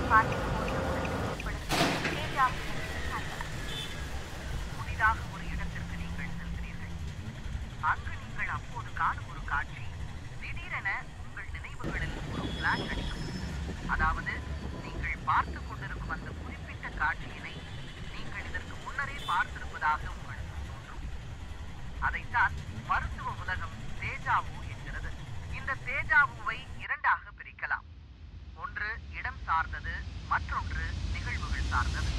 புதிதாக ஒரு இடத்திற்கு நீங்கள் செல்கிறீர்கள் அங்கு நீங்கள் அப்போது காணும் ஒரு காட்சி திடீரென உங்கள் நினைவுகளில் ஒரு பிளாஷ் அடிக்கும் அதாவது நீங்கள் பார்த்து கொண்டிருக்கும் அந்த குறிப்பிட்ட காட்சியினை நீங்கள் இதற்கு முன்னரே பார்த்திருப்பதாக உங்களுக்கு தோன்றும் அதைத்தான் மருத்துவ உலகம் தேஜாவு என்கிறது இந்த தேஜாவுவை இரண்டாக பிரிக்கலாம் ஒன்று இடம் சார்ந்தது மற்றொன்று நிகழ்வுகள் சார்ந்தது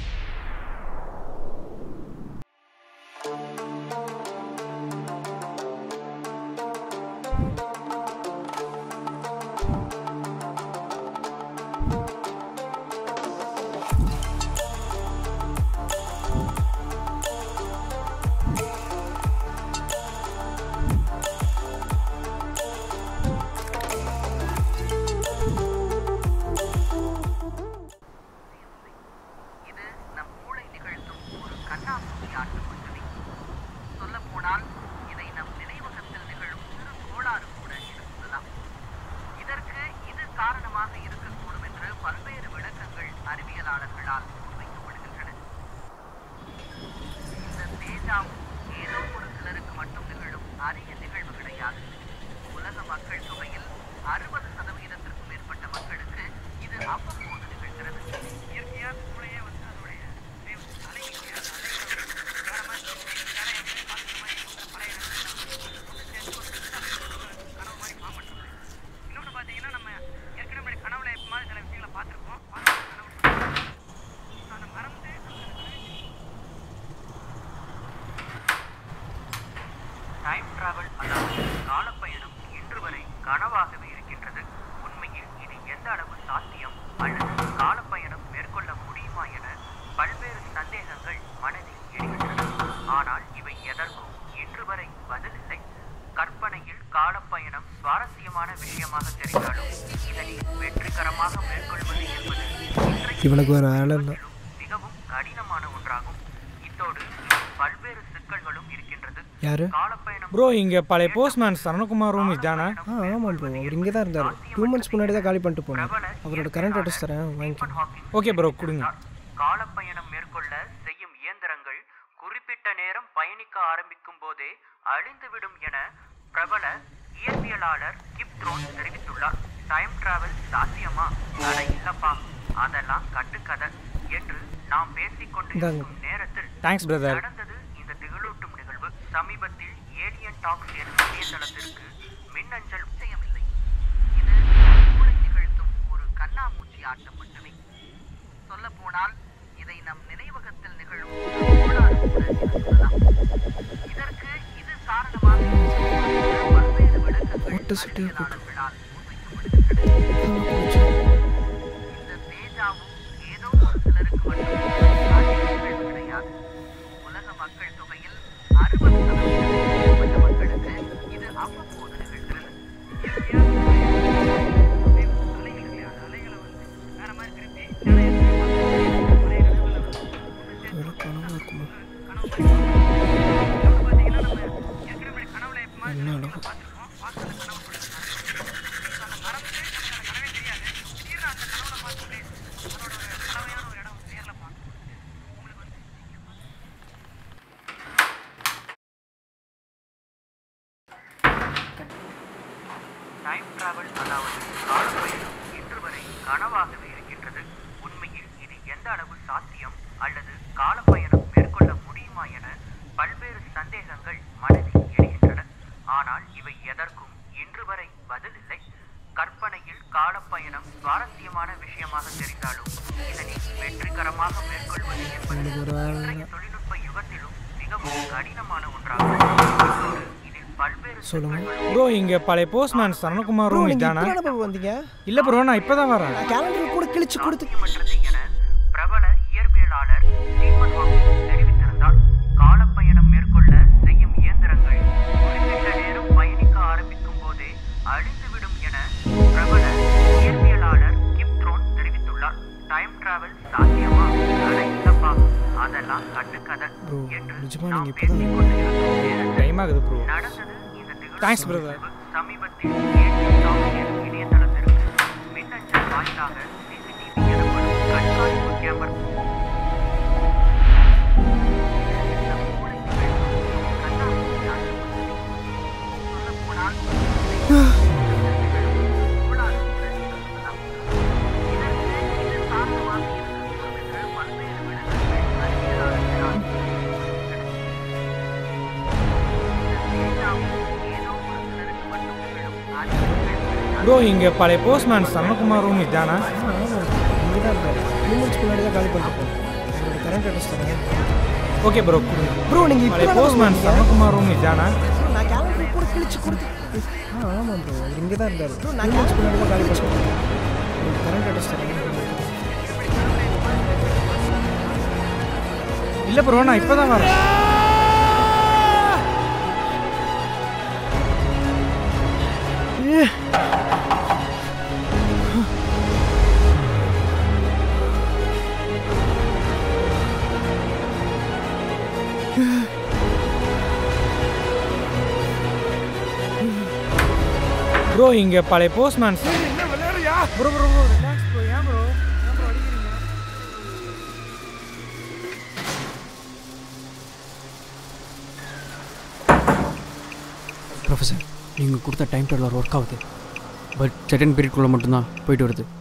இது நம் மூளை நிகழ்த்தும் ஒரு கண்ணாமூச்சி ஆட்டம் மட்டுமே சொல்லப் போனால் இதை நம் நினைவகத்தில் நிகழும் சிறு கோளாறு கூட என சொல்லலாம் இதற்கு இது காரணமாக இருக்கக்கூடும் என்று பல்வேறு விளக்கங்கள் அறிவியலாளர்களால் முன்வைக்கப்படுகின்றன இந்த தேஜாவும் ஏதோ ஒரு சிலருக்கு மட்டும் நிகழும் அரிய நிகழ்வு கிடையாது உலக மக்கள் தொகையில் அறுபது சதவீதத்திற்கும் மேற்பட்ட மக்களுக்கு இது அவ்வப்போது நிகழ்கிறது இயற்கையான சூழையே வந்து அதோடைய இன்னொன்று பார்த்தீங்கன்னா நம்ம ஏற்கனவே கனவுல எப்போ சில விஷயங்களை பார்த்துருப்போம் அதை மறந்து டைம் டிராவல் அதாவது காலப்பயணம் இன்று வரை கனவாகவே இருக்கின்றது உண்மையில் இது எந்த அளவு சாத்தியம் அல்லது காலப்பயணம் மேற்கொள்ள முடியுமா என பல்வேறு சந்தேகங்கள் மனதில் எழுகின்றன ஆனால் இவை எதற்கும் இன்று வரை பதில் இல்லை கற்பனையில் காலப்பயணம் சுவாரஸ்யமான விஷயமாக தெரிந்தாலும் இதனை வெற்றிகரமாக மேற்கொள்வது என்பது இன்றைய இவனுக்கு வேறு வேலை இல்லை மிகவும் கடினமான ஒன்றாகும் இத்தோடு இதில் பல்வேறு சிக்கல்களும் இருக்கின்றது யாரு காலப்பயணம் ப்ரோ இங்கே பழைய போஸ்ட்மேன் சரணகுமார் ரூம் இதானே ஆ ஆமாம் ப்ரோ அவர் இங்கே தான் இருந்தார் டூ மந்த்ஸ் முன்னாடி தான் காலி பண்ணிட்டு போனார் அவரோட கரண்ட் அட்ரஸ் தரேன் வாங்கிக்கோங்க ஓகே ப்ரோ கொடுங்க காலப்பயணம் மேற்கொள்ள செய்யும் இயந்திரங்கள் குறிப்பிட்ட நேரம் பயணிக்க ஆரம்பிக்கும் போதே அழிந்துவிடும் என பிரபல இயற்பியலாளர் கிப்த்ரோன் தெரிவித்துள்ளார் டைம் டிராவல் சாத்தியமா அட இல்லப்பா அதெல்லாம் கட்டுக்கதை என்று நாம் பேசிக் கொண்டிருக்கும் நேரத்தில் தேங்க்ஸ் பிரதர் நடந்தது இந்த திகழூட்டும் நிகழ்வு சமீபத்தில் ஏலியன் டாக்ஸ் எனும் இணையதளத்திற்கு மின்னஞ்சல் விஷயமில்லை இது மூளை நிகழ்த்தும் ஒரு கண்ணாமூச்சி ஆட்டம் மட்டுமே சொல்ல போனால் இதை நம் நினைவகத்தில் நிகழும் ஒரு கோளாறு கூட என சொல்லலாம் இதற்கு இது காரணமாக இருக்கும் பல்வேறு விளக்கங்கள் ஒட்டு சுட்டியை போட்டு. அறிவியலாளர்களால் முன்வைக்கப்படுகின்றன இந்த தேஜாவும் ஏதோ ஒரு சிலருக்கு மட்டும் சாத்திய நிகழ்வு கிடையாது உலக மக்கள் தொகையில் அறுபது சதவீதத்திற்கும் மேற்பட்ட மக்களுக்கு இது அவ்வப்போது நிகழ்கிறது இயற்கையான முறையில் அலைகள் இல்லையா? அந்த அலைகளை வந்து வேற மாதிரி திருப்பி ஜன எந்திரம் ஒரே நிலவுல வந்து இவ்வளோ கனவாக இருக்குமா கனவு மாதிரி பார்த்தீங்கன்னா நம்ம ஏற்கனவே கனவுல எப்போ மாதிரி என்ன அளவு பார்த்துருப்போம் பார்த்து அந்த கனவு கொடுத்துருக்காங்க அதை மறந்து நமக்கு அந்த கனவே தெரியாது திடீர்னு அந்த கனவுல பார்த்துட்டு அதோட ஒரு கலவையான ஒரு இடம் நேரில் பார்க்கும் உங்களுக்கு வந்து டைம் டிராவல் அதாவது காலப்பயணம் இன்று வரை கனவாகவே இருக்கின்றது உண்மையில் இது எந்த அளவு சாத்தியம் அல்லது காலப்பயணம் மேற்கொள்ள முடியுமா என பல்வேறு சந்தேகங்கள் மனதில் எழுகின்றன ஆனால் இவை எதற்கும் இன்று வரை பதில் இல்லை கற்பனையில் காலப்பயணம் சுவாரஸ்யமான விஷயமாக தெரிந்தாலும் இதனை வெற்றிகரமாக மேற்கொள்வது என்பது எனக்கு ஒரு வேலை இன்றைய தொழில்நுட்ப யுகத்திலும் மிகவும் கடினமான ஒன்றாகும் இதோடு இதில் பல்வேறு சொல்லுங்க. சிக்கல்களும் ப்ரோ இங்கே பழைய போஸ்ட்மேன் சரணகுமார் ப்ரோ ரூம் நீங்கள் இதானே இப்போ தானே வந்தீங்க இல்லை ப்ரோ நான் இப்போ தான் வரேன் கேலண்டர் கூட கிழிச்சு கொடுத்து சாத்தியமற்றது என பிரபல இயற்பியலாளர் ஸ்டீஃபன் ஹாக்கிங் தெரிவித்திருந்தார் காலப்பயணம் மேற்கொள்ள செய்யும் இயந்திரங்கள் குறிப்பிட்ட நேரம் பயணிக்க ஆரம்பிக்கும் போதே அழிந்துவிடும் என பிரபல இயற்பியலாளர் கிப்த்ரோன் தெரிவித்துள்ளார் டைம் டிராவல் சாத்தியமா அட இல்லப்பா அதெல்லாம் கட்டுக்கதை ப்ரோ என்று நிஜமா நாம் நீங்கள் இப்போ பேசிக் கொண்டிருக்கும் நேரத்தில் டைம் ஆகுது ப்ரோ நடந்தது இந்த திகழ்வு Thanks, brother. சமீபத்தில் ஏடிஎம் டாக்ஸ் எனும் இணையதளத்திற்கு மின்னஞ்சல் வாயிலாக சிசிடிவி எனப்படும் ப்ரோ இங்கே பழைய போஸ்ட்மேன் சரணகுமார் ரூம் இதானா ஆமாம் இங்கே தான் இருந்தார் டூ மந்த்ஸ் முன்னாடி தான் காலி பண்ணிட்டு போனேன் அவரோட கரண்ட் அட்ரஸ் தரேன் ஓகே ப்ரோ கொடுங்க ப்ரோ நீங்கள் பழைய இப்போ போஸ்ட்மேன் சரணகுமார் ரூம் இதானா நான் கேலண்டர் கூட கிழிச்சு கொடுத்து ஆ ஆமாம் ப்ரோ அவர் இங்கே தான் இருந்தார் டூ மந்த்ஸ் முன்னாடி தான் காலி பண்ணிட்டு போனேன் அவரோட கரண்ட் அட்ரஸ் தரேன் இல்லை ப்ரோ நான் இப்போ தான் வரேன் ப்ரோ இங்கே பழைய postman bro bro bro relax bro ஏன் ப்ரோ ஏன் ப்ரோ அடிக்கிறீங்க ப்ரொஃபஸர் நீங்கள் கொடுத்த டைம் டேபிள் ஒர்க் ஆகுது பட் செகண்ட் பீரியட்குள்ளே மட்டும்தான் போயிட்டு வருது